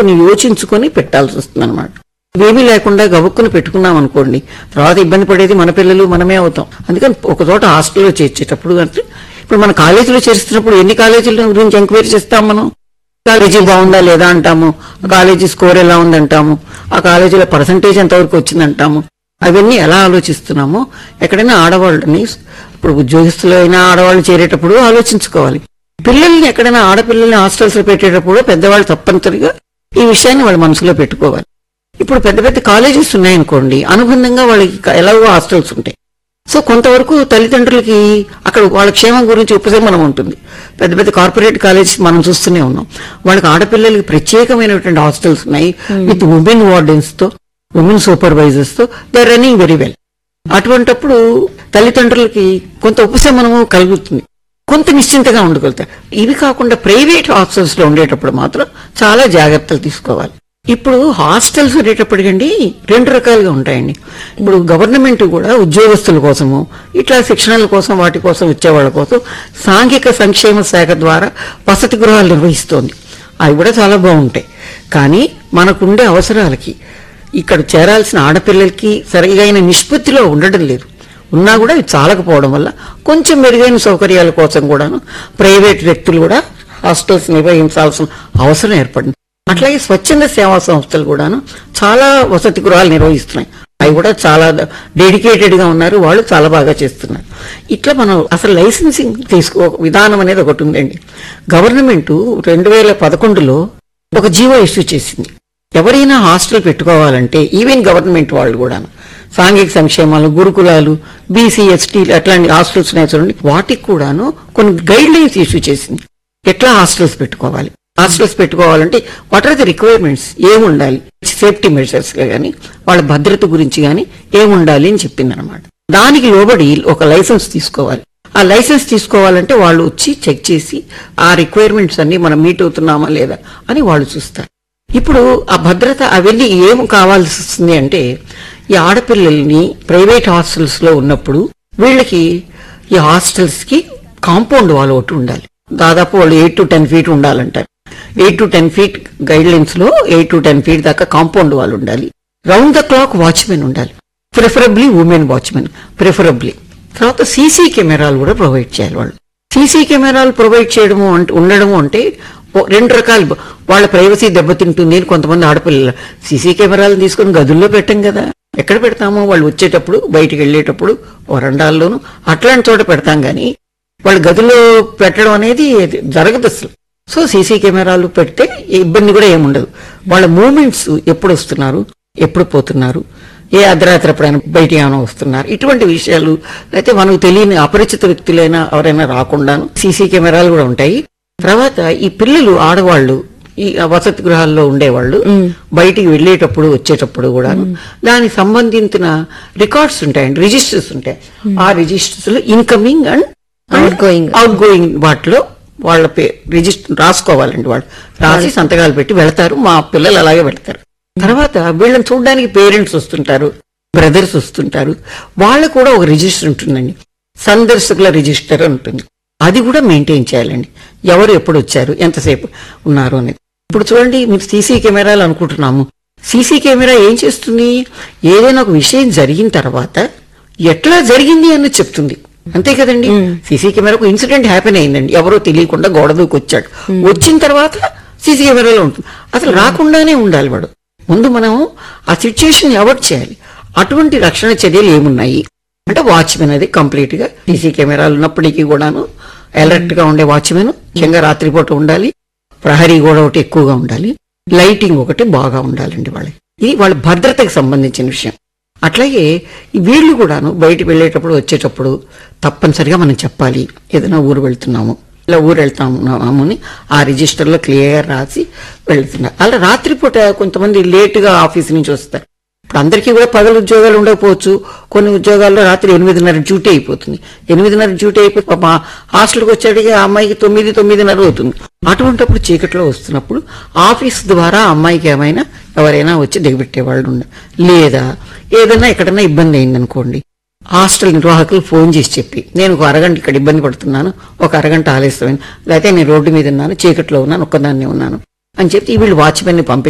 కొన్ని యోచించుకొని పెట్టాల్సి వస్తుంది అనమాట ఇవేమీ లేకుండా గబుక్కుని పెట్టుకున్నాం అనుకోండి తర్వాత ఇబ్బంది పడేది మన పిల్లలు మనమే అవుతాం అందుకని ఒక చోట హాస్టల్లో చేర్చేటప్పుడు అంటే ఇప్పుడు మన కాలేజీలో చేస్తున్నప్పుడు ఎన్ని కాలేజీల గురించి ఎంక్వైరీ చేస్తాం మనం కాలేజీ బాగుందా లేదా అంటాము ఆ కాలేజీ స్కోర్ ఎలా ఉందంటాము ఆ కాలేజీలో పర్సంటేజ్ ఎంతవరకు వచ్చిందంటాము అవన్నీ ఎలా ఆలోచిస్తున్నామో ఎక్కడైనా ఆడవాళ్ళని ఇప్పుడు ఉద్యోగస్తులు అయినా ఆడవాళ్ళు చేరేటప్పుడు ఆలోచించుకోవాలి పిల్లల్ని ఎక్కడైనా ఆడపిల్లల్ని హాస్టల్స్ లో పెట్టేటప్పుడు పెద్దవాళ్ళు తప్పనిసరిగా ఈ విషయాన్ని వాళ్ళ మనసులో పెట్టుకోవాలి ఇప్పుడు పెద్ద పెద్ద కాలేజెస్ ఉన్నాయనుకోండి అనుబంధంగా వాళ్ళకి ఎలాగో హాస్టల్స్ ఉంటాయి సో కొంతవరకు తల్లిదండ్రులకి అక్కడ వాళ్ళ క్షేమం గురించి ఉపశమనం ఉంటుంది పెద్ద పెద్ద కార్పొరేట్ కాలేజెస్ మనం చూస్తూనే ఉన్నాం వాళ్ళకి ఆడపిల్లలకి ప్రత్యేకమైనటువంటి హాస్టల్స్ ఉన్నాయి విత్ ఉమెన్ వార్డెన్స్ తో ఉమెన్ సూపర్వైజర్స్ తో దే రన్నింగ్ వెరీ వెల్ అటువంటప్పుడు తల్లిదండ్రులకి కొంత ఉపశమనము కలుగుతుంది కొంత నిశ్చింతగా ఉండగలుగుతారు ఇవి కాకుండా ప్రైవేట్ హాస్టల్స్ లో ఉండేటప్పుడు మాత్రం చాలా జాగ్రత్తలు తీసుకోవాలి ఇప్పుడు హాస్టల్స్ ఉండేటప్పటికండి రెండు రకాలుగా ఉంటాయండి ఇప్పుడు గవర్నమెంట్ కూడా ఉద్యోగస్తుల కోసము ఇట్లా శిక్షణల కోసం వాటి కోసం వచ్చేవాళ్ళ కోసం సాంఘిక సంక్షేమ శాఖ ద్వారా వసతి గృహాలు నిర్వహిస్తోంది అవి కూడా చాలా బాగుంటాయి కానీ మనకుండే అవసరాలకి ఇక్కడ చేరాల్సిన ఆడపిల్లలకి సరిగైన నిష్పత్తిలో ఉండడం లేదు ఉన్నా కూడా ఇది చాలకపోవడం వల్ల కొంచెం మెరుగైన సౌకర్యాల కోసం కూడాను ప్రైవేట్ వ్యక్తులు కూడా హాస్టల్స్ నిర్వహించాల్సిన అవసరం ఏర్పడింది అట్లాగే స్వచ్ఛంద సేవా సంస్థలు కూడాను చాలా వసతి గృహాలు నిర్వహిస్తున్నాయి అవి కూడా చాలా డెడికేటెడ్ గా ఉన్నారు వాళ్ళు చాలా బాగా చేస్తున్నారు ఇట్లా మనం అసలు లైసెన్సింగ్ తీసుకో విధానం అనేది ఒకటి ఉందండి గవర్నమెంట్ రెండు వేల పదకొండులో ఒక జీవో ఇష్యూ చేసింది ఎవరైనా హాస్టల్ పెట్టుకోవాలంటే ఈవెన్ గవర్నమెంట్ వాళ్ళు కూడా సాంఘిక సంక్షేమాలు గురుకులాలు బీసీ ఎస్టీ అట్లాంటి హాస్టల్స్ ఉన్నాయి చూడండి వాటికి కూడాను కొన్ని గైడ్ లైన్స్ ఇష్యూ చేసింది ఎట్లా హాస్టల్స్ పెట్టుకోవాలి హాస్టల్స్ పెట్టుకోవాలంటే వాట్ ఆర్ ది రిక్వైర్మెంట్స్ ఏముండాలి సేఫ్టీ మెజర్స్ గానీ వాళ్ళ భద్రత గురించి గానీ ఏముండాలి అని చెప్పింది అనమాట దానికి లోబడి ఒక లైసెన్స్ తీసుకోవాలి ఆ లైసెన్స్ తీసుకోవాలంటే వాళ్ళు వచ్చి చెక్ చేసి ఆ రిక్వైర్మెంట్స్ అన్ని మనం మీట్ అవుతున్నామా లేదా అని వాళ్ళు చూస్తారు ఇప్పుడు ఆ భద్రత అవన్నీ ఏం కావాల్సి వస్తుంది అంటే ఈ ఆడపిల్లల్ని ప్రైవేట్ హాస్టల్స్ లో ఉన్నప్పుడు వీళ్ళకి ఈ హాస్టల్స్ కి కాంపౌండ్ వాల్ ఒకటి ఉండాలి దాదాపు వాళ్ళు ఎయిట్ టు టెన్ ఫీట్ ఉండాలంటారు eight to ten feet guidelines లో ఎయిట్ టు టెన్ ఫీట్ దాకా కాంపౌండ్ వాల్ ఉండాలి రౌండ్ ద క్లాక్ వాచ్మెన్ ఉండాలి ప్రిఫరబ్లీ ఉమెన్ వాచ్మెన్ ప్రిఫరబ్లీ తర్వాత సీసీ కెమెరాలు కూడా ప్రొవైడ్ చేయాలి వాళ్ళు సీసీ కెమెరాలు ప్రొవైడ్ చేయడము అంటే ఉండడము అంటే ఓ రెండు రకాలు వాళ్ళ ప్రైవసీ దెబ్బతింటుంది అని కొంతమంది ఆడపిల్లలు సీసీ కెమెరాలు తీసుకొని గదుల్లో పెట్టం కదా ఎక్కడ పెడతామో వాళ్ళు వచ్చేటప్పుడు బయటికి వెళ్ళేటప్పుడు వరండాల్లోనూ అట్లాంటి చోట పెడతాం గానీ వాళ్ళ గదిలో పెట్టడం అనేది జరగదు అసలు సో సీసీ కెమెరాలు పెడితే ఇబ్బంది కూడా ఏముండదు వాళ్ళ మూమెంట్స్ ఎప్పుడు వస్తున్నారు ఎప్పుడు పోతున్నారు ఏ అర్ధరాత్రి ఎప్పుడైనా బయట ఏమైనా వస్తున్నారు ఇటువంటి విషయాలు అయితే మనకు తెలియని అపరిచిత వ్యక్తులైనా ఎవరైనా రాకుండాను సీసీ కెమెరాలు కూడా ఉంటాయి తర్వాత ఈ పిల్లలు ఆడవాళ్ళు ఈ వసతి గృహాల్లో ఉండేవాళ్ళు బయటికి వెళ్ళేటప్పుడు వచ్చేటప్పుడు కూడా దానికి సంబంధించిన రికార్డ్స్ ఉంటాయండి రిజిస్టర్స్ ఉంటాయి ఆ రిజిస్టర్స్ లో incoming and Outgoing. Outgoing వాటిలో వాళ్ళ పే రిజిస్టర్ రాసుకోవాలండి వాళ్ళు రాసి సంతకాలు పెట్టి వెళ్తారు మా పిల్లలు అలాగే వెళ్తారు తర్వాత వీళ్ళని చూడడానికి పేరెంట్స్ వస్తుంటారు బ్రదర్స్ వస్తుంటారు వాళ్ళకు కూడా ఒక రిజిస్టర్ ఉంటుందండి సందర్శకుల రిజిస్టర్ ఉంటుంది అది కూడా మెయింటైన్ చేయాలండి ఎవరు ఎప్పుడు వచ్చారు ఎంతసేపు ఉన్నారు అనేది ఇప్పుడు చూడండి మీరు సీసీ కెమెరాలు అనుకుంటున్నాము సీసీ కెమెరా ఏం చేస్తుంది ఏదైనా ఒక విషయం జరిగిన తర్వాత ఎట్లా జరిగింది అని చెప్తుంది అంతే కదండి సీసీ కెమెరాకు ఇన్సిడెంట్ హ్యాపెన్ అయిందండి ఎవరో తెలియకుండా గోడ దూకి వచ్చాడు వచ్చిన తర్వాత సీసీ కెమెరాలో ఉంటుంది అసలు రాకుండానే ఉండాలి వాడు ముందు మనం ఆ సిచ్యుయేషన్ అవాయిడ్ చేయాలి అటువంటి రక్షణ చర్యలు ఏమున్నాయి అంటే వాచ్మెన్ అది కంప్లీట్ గా సీసీ కెమెరాలు ఉన్నప్పటికీ కూడాను అలర్ట్ గా ఉండే వాచ్మెన్ ముఖ్యంగా రాత్రిపూట ఉండాలి ప్రహరీ కూడా ఒకటి ఎక్కువగా ఉండాలి లైటింగ్ ఒకటి బాగా ఉండాలండి వాళ్ళకి ఇది వాళ్ళ భద్రతకు సంబంధించిన విషయం అట్లాగే ఈ వీళ్ళు కూడాను బయటికి వెళ్ళేటప్పుడు వచ్చేటప్పుడు తప్పనిసరిగా మనం చెప్పాలి ఏదైనా ఊరు వెళ్తున్నాము ఇలా ఊరు వెళ్తాము అని ఆ రిజిస్టర్లో క్లియర్ రాసి వెళ్తున్నారు అలా రాత్రిపూట కొంతమంది లేటుగా ఆఫీస్ నుంచి వస్తారు ఇప్పుడు అందరికీ కూడా పగలు ఉద్యోగాలు ఉండకపోవచ్చు కొన్ని ఉద్యోగాల్లో రాత్రి ఎనిమిదిన్నర డ్యూటీ అయిపోతుంది ఎనిమిదిన్నర డ్యూటీ అయిపోతే మా హాస్టల్కి వచ్చేటికి ఆ అమ్మాయికి తొమ్మిది తొమ్మిదిన్నర అవుతుంది అటువంటప్పుడు చీకట్లో వస్తున్నప్పుడు ఆఫీస్ ద్వారా ఆ అమ్మాయికి ఏమైనా ఎవరైనా వచ్చి దిగబెట్టే వాళ్ళు ఉండ లేదా ఏదైనా ఎక్కడైనా ఇబ్బంది అయిందనుకోండి హాస్టల్ నిర్వాహకులు ఫోన్ చేసి చెప్పి నేను ఒక అరగంట ఇక్కడ ఇబ్బంది పడుతున్నాను ఒక అరగంట ఆలస్యమైన లేకపోతే నేను రోడ్డు మీద ఉన్నాను చీకట్లో ఉన్నాను ఒక్కదాన్నే ఉన్నాను అని చెప్పి వీళ్ళు వాచ్మెన్ ని పంపి